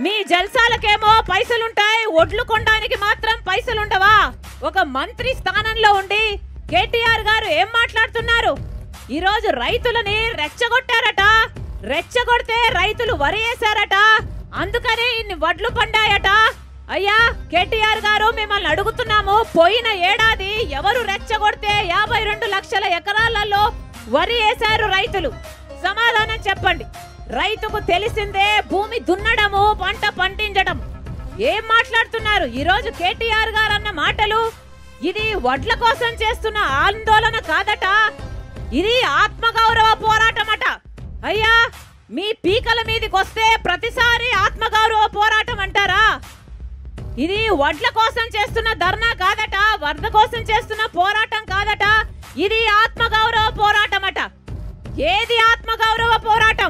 మీ జల్సాలకేమో పైసలుంటాయి ఒడ్లు కొనడానికి మాత్రం పైసలుండవా ఒక మంత్రి స్థానంలో ఉండి కేటీఆర్ గారు ఏం మాట్లాడుతున్నారు ఈరోజు రైతులని రెచ్చగొట్టారట రెచ్చగొడితే రైతులు వరి వేశారట అందుకనే ఇన్ని వడ్లు పండాయట అయ్యా కేటీఆర్ గారు మిమ్మల్ని అడుగుతున్నాము పోయిన ఏడాది ఎవరు రెచ్చగొడితే యాభై రెండు లక్షల ఎకరాలలో వరి వేశారు రైతులు సమాధానం చెప్పండి రైతుకు తెలిసిందే భూమి దున్నడము పంట పండించడం ఏం మాట్లాడుతున్నారు ఈరోజు కేటీఆర్ గారు అన్న మాటలు ఇది వడ్ల కోసం చేస్తున్న ఆందోళన కాదట ఇది ఆత్మగౌరవ పోరాటమట అయ్యా మీ పీకల మీదకి వస్తే ప్రతిసారి ఆత్మగౌరవ పోరాటం అంటారా ఇది వడ్ల కోసం చేస్తున్న ధర్నా కాదట వరద కోసం చేస్తున్న పోరాటం కాదట ఇది ఆత్మగౌరవ పోరాటమట ఏది ఆత్మగౌరవ పోరాటం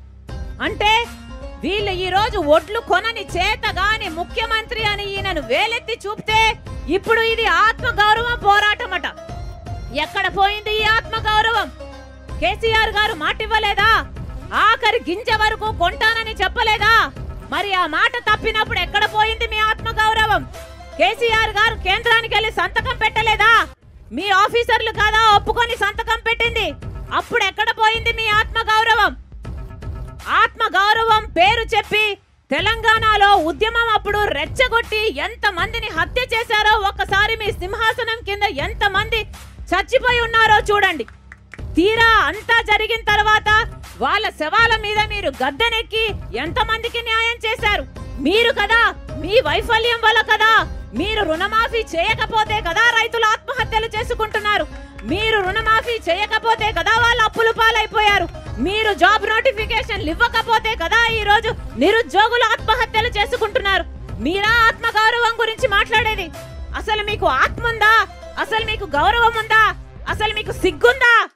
అంటే వీళ్ళు ఈ రోజు ఒడ్లు కొనని చేతగాని ముఖ్యమంత్రి అని ఈయనను వేలెత్తి చూపితే ఇప్పుడు ఇది ఆత్మగౌరవ పోరాటమట ఎక్కడ పోయింది ఈ ఆత్మగౌరవం కేసీఆర్ గారు మాట ఇవ్వలేదా ఆఖరి గింజ వరకు కొంటానని చెప్పలేదా మరి ఆ మాట తప్పినప్పుడు ఎక్కడ పోయింది మీ ఆత్మగౌరవం కేసీఆర్ గారు కేంద్రానికి వెళ్ళి సంతకం పెట్టలేదా మీ ఆఫీసర్లు కాదా ఒప్పుకొని సంతకం పెట్టింది అప్పుడు ఎక్కడ పోయింది మీ ఆత్మగౌరవం ఆత్మ గౌరవం పేరు చెప్పి తెలంగాణలో ఉద్యమం అప్పుడు రెచ్చగొట్టి ఎంత మందిని హత్య చేశారో ఒక్కసారి మీ సింహాసనం కింద ఎంత మంది చచ్చిపోయి ఉన్నారో చూడండి తీరా అంతా జరిగిన తర్వాత వాళ్ళ శవాల మీద మీరు గద్దెనెక్కి ఎంత మందికి న్యాయం చేశారు మీరు కదా మీ వైఫల్యం వల్ల కదా మీరు రుణమాఫీ చేయకపోతే కదా రైతులు ఆత్మహత్యలు చేసుకుంటున్నారు మీరు రుణమాఫీ చేయకపోతే కదా వాళ్ళు అప్పులు పాలైపోయారు మీరు జాబ్ నోటిఫికేషన్లు ఇవ్వకపోతే కదా ఈ రోజు నిరుద్యోగులు ఆత్మహత్యలు చేసుకుంటున్నారు మీరా ఆత్మ గౌరవం గురించి మాట్లాడేది అసలు మీకు ఆత్మ ఉందా అసలు మీకు గౌరవం ఉందా అసలు మీకు సిగ్గుందా